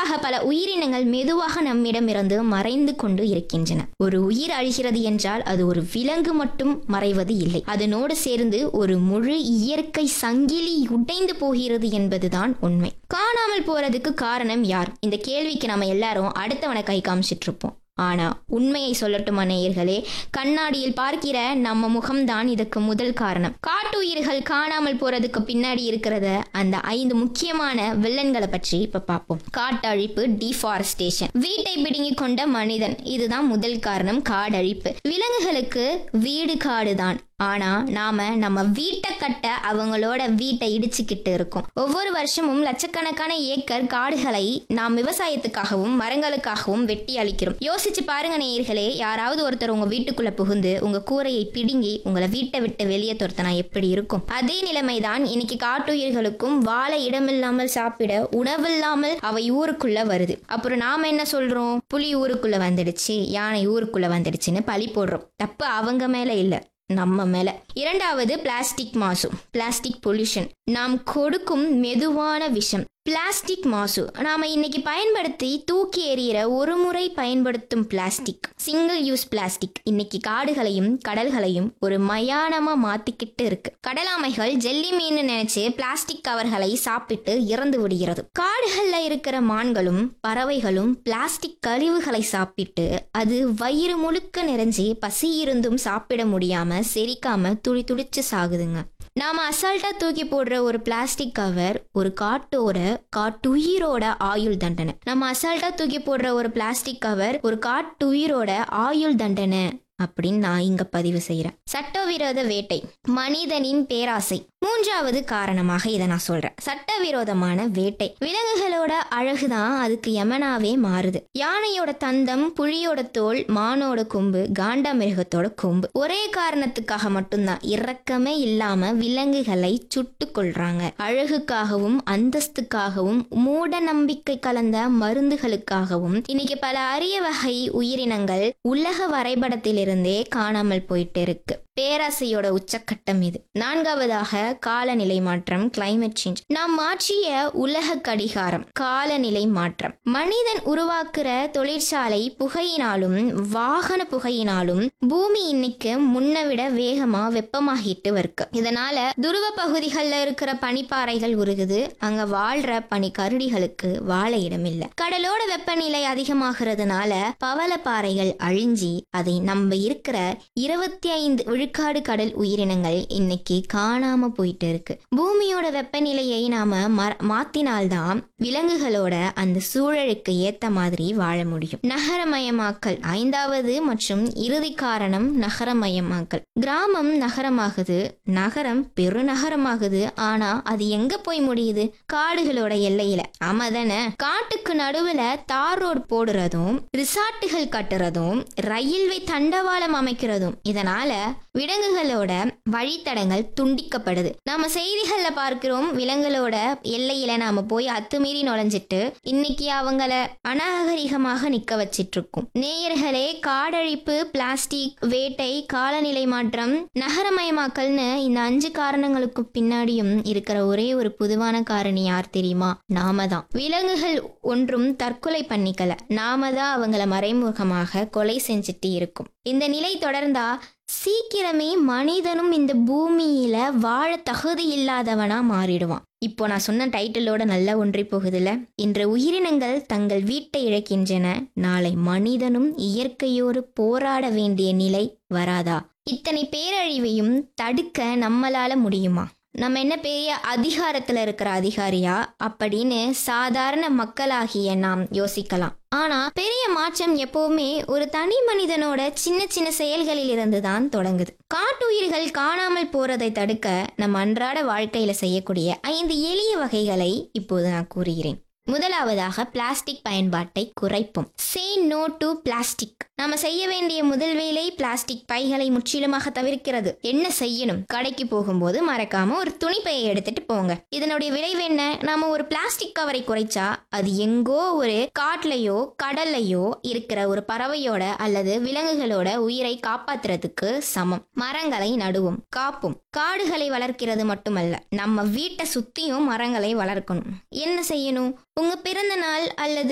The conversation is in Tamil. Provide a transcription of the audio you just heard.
இதற்காக பல உயிரினங்கள் மெதுவாக நம்மிடமிருந்து மறைந்து கொண்டு இருக்கின்றன ஒரு உயிர் அழிகிறது என்றால் அது ஒரு விலங்கு மட்டும் மறைவது இல்லை அதனோடு சேர்ந்து ஒரு முழு இயற்கை சங்கிலி உடைந்து போகிறது என்பதுதான் உண்மை காணாமல் போறதுக்கு காரணம் யார் இந்த கேள்விக்கு நம்ம எல்லாரும் அடுத்தவனை கை காமிச்சிட்டு இருப்போம் ஆனா உண்மையை சொல்லட்டுமா நேயர்களே கண்ணாடியில் பார்க்கிற நம்ம முகம்தான் இதுக்கு முதல் காரணம் காட்டுயிர்கள் காணாமல் போறதுக்கு பின்னாடி இருக்கிறத அந்த ஐந்து முக்கியமான வில்லன்களை பற்றி இப்ப பார்ப்போம் காட்டழிப்பு டிஃபாரஸ்டேஷன் வீட்டை பிடுங்கி கொண்ட மனிதன் இதுதான் முதல் காரணம் காடழிப்பு விலங்குகளுக்கு வீடு காடுதான் ஆனா நாம நம்ம வீட்டை கட்ட அவங்களோட வீட்டை இடிச்சுக்கிட்டு இருக்கோம் ஒவ்வொரு வருஷமும் லட்சக்கணக்கான ஏக்கர் காடுகளை நாம் விவசாயத்துக்காகவும் மரங்களுக்காகவும் வெட்டி அளிக்கிறோம் யோசிச்சு பாருங்க நேயர்களே யாராவது ஒருத்தர் உங்க வீட்டுக்குள்ள புகுந்து உங்க கூரையை பிடுங்கி உங்களை வீட்டை விட்டு வெளியே துரத்தினா எப்படி இருக்கும் அதே நிலைமைதான் இன்னைக்கு காட்டுயிர்களுக்கும் வாழ இடமில்லாமல் சாப்பிட உணவில்லாமல் அவை ஊருக்குள்ள வருது அப்புறம் நாம என்ன சொல்றோம் புலி ஊருக்குள்ள வந்துடுச்சு யானை ஊருக்குள்ள வந்துடுச்சுன்னு பழி போடுறோம் தப்பு அவங்க மேல இல்ல நம்ம மேல இரண்டாவது பிளாஸ்டிக் மாசு பிளாஸ்டிக் பொல்யூஷன் நாம் கொடுக்கும் மெதுவான விஷம் பிளாஸ்டிக் மாசு நாம இன்னைக்கு பயன்படுத்தி தூக்கி எறிகிற ஒரு முறை பயன்படுத்தும் பிளாஸ்டிக் சிங்கிள் யூஸ் பிளாஸ்டிக் இன்னைக்கு காடுகளையும் கடல்களையும் ஒரு மயானமா மாத்திக்கிட்டு இருக்கு கடலாமைகள் ஜெல்லி மீன் நினைச்சு பிளாஸ்டிக் கவர்களை சாப்பிட்டு இறந்து விடுகிறது காடுகள்ல இருக்கிற மான்களும் பறவைகளும் பிளாஸ்டிக் கழிவுகளை சாப்பிட்டு அது வயிறு முழுக்க நிறைஞ்சு பசி இருந்தும் சாப்பிட முடியாம செரிக்காம துடி துடிச்சு சாகுதுங்க நாம அசால்ட்டா தூக்கி போடுற ஒரு பிளாஸ்டிக் கவர் ஒரு காட்டோட காட்டுயிரோட ஆயுள் தண்டனை நம்ம அசால்ட்டா தூக்கி போடுற ஒரு பிளாஸ்டிக் கவர் ஒரு காட்டுயிரோட ஆயுள் தண்டனை அப்படின்னு நான் இங்க பதிவு செய்யறேன் சட்டவிரோத வேட்டை மனிதனின் பேராசை மூன்றாவது காரணமாக இதை நான் சொல்றேன் சட்டவிரோதமான வேட்டை விலங்குகளோட அழகுதான் அதுக்கு யமனாவே மாறுது யானையோட தந்தம் புலியோட தோல் மானோட கொம்பு காண்டா மிருகத்தோட கொம்பு ஒரே காரணத்துக்காக மட்டும்தான் இரக்கமே இல்லாம விலங்குகளை சுட்டு கொள்றாங்க அழகுக்காகவும் அந்தஸ்துக்காகவும் மூட நம்பிக்கை கலந்த மருந்துகளுக்காகவும் இன்னைக்கு பல அரிய வகை உயிரினங்கள் உலக வரைபடத்திலிருந்தே காணாமல் போயிட்டு இருக்கு பேராசையோட உச்சக்கட்டம் இது நான்காவதாக காலநிலை மாற்றம் கிளைமேட் சேஞ்ச் நாம் மாற்றிய உலக கடிகாரம் காலநிலை மாற்றம் மனிதன் உருவாக்குற தொழிற்சாலை புகையினாலும் வாகன புகையினாலும் பூமி இன்னைக்கு முன்ன விட வேகமா வெப்பமாகிட்டு இருக்கு இதனால துருவ பகுதிகளில் இருக்கிற பனிப்பாறைகள் உருகுது அங்க வாழ்ற பனி கருடிகளுக்கு வாழ இடமில்லை கடலோட வெப்பநிலை அதிகமாகிறதுனால பவளப்பாறைகள் அழிஞ்சி அதை நம்ம இருக்கிற இருபத்தி ஐந்து விழுக்காடு கடல் உயிரினங்கள் இன்னைக்கு காணாம போயிட்டு இருக்கு பூமியோட வெப்பநிலையை நாம ம- மாத்தினால்தான் விலங்குகளோட அந்த சூழலுக்கு ஏத்த மாதிரி வாழ முடியும் நகரமயமாக்கல் ஐந்தாவது மற்றும் இறுதி காரணம் நகரமயமாக்கல் கிராமம் நகரமாகுது நகரம் பெருநகரமாகுது ஆனா அது எங்க போய் முடியுது காடுகளோட எல்லையில ஆமா தானே காட்டுக்கு நடுவுல தார் ரோடு போடுறதும் ரிசார்ட்டுகள் கட்டுறதும் ரயில்வே தண்டவாளம் அமைக்கிறதும் இதனால விலங்குகளோட வழித்தடங்கள் துண்டிக்கப்படுது நாம செய்திகள்ல பார்க்கிறோம் விலங்குகளோட எல்லையில நாம போய் அத்துமீறி நுழைஞ்சிட்டு இன்னைக்கு அவங்கள அநாகரிகமாக நிக்க வச்சிட்டு இருக்கோம் நேயர்களே காடழிப்பு பிளாஸ்டிக் வேட்டை காலநிலை மாற்றம் நகரமயமாக்கல்னு இந்த அஞ்சு காரணங்களுக்கு பின்னாடியும் இருக்கிற ஒரே ஒரு பொதுவான காரணி யார் தெரியுமா நாம தான் விலங்குகள் ஒன்றும் தற்கொலை பண்ணிக்கல நாம தான் அவங்கள மறைமுகமாக கொலை செஞ்சுட்டு இருக்கும் இந்த நிலை தொடர்ந்தா சீக்கிரமே மனிதனும் இந்த பூமியில வாழ தகுதி இல்லாதவனா மாறிடுவான் இப்போ நான் சொன்ன டைட்டிலோட நல்லா ஒன்றி போகுதுல இன்று உயிரினங்கள் தங்கள் வீட்டை இழக்கின்றன நாளை மனிதனும் இயற்கையோடு போராட வேண்டிய நிலை வராதா இத்தனை பேரழிவையும் தடுக்க நம்மளால முடியுமா நம்ம என்ன பெரிய அதிகாரத்துல இருக்கிற அதிகாரியா அப்படின்னு சாதாரண மக்களாகிய நாம் யோசிக்கலாம் ஆனா பெரிய மாற்றம் எப்பவுமே ஒரு தனி மனிதனோட சின்ன சின்ன செயல்களில் இருந்து தான் தொடங்குது காட்டுயிர்கள் காணாமல் போறதை தடுக்க நம்ம அன்றாட வாழ்க்கையில செய்யக்கூடிய ஐந்து எளிய வகைகளை இப்போது நான் கூறுகிறேன் முதலாவதாக பிளாஸ்டிக் பயன்பாட்டை குறைப்போம் சே நோ டு பிளாஸ்டிக் நாம செய்ய வேண்டிய முதல் வேலை பிளாஸ்டிக் பைகளை முற்றிலுமாக தவிர்க்கிறது என்ன செய்யணும் கடைக்கு போகும்போது மறக்காம ஒரு துணிப்பையை எடுத்துட்டு போங்க இதனுடைய விளைவு என்ன நாம ஒரு பிளாஸ்டிக் கவரை குறைச்சா அது எங்கோ ஒரு காட்டுலயோ கடல்லையோ இருக்கிற ஒரு பறவையோட அல்லது விலங்குகளோட உயிரை காப்பாத்துறதுக்கு சமம் மரங்களை நடுவோம் காப்போம் காடுகளை வளர்க்கிறது மட்டுமல்ல நம்ம வீட்டை சுத்தியும் மரங்களை வளர்க்கணும் என்ன செய்யணும் உங்க பிறந்த நாள் அல்லது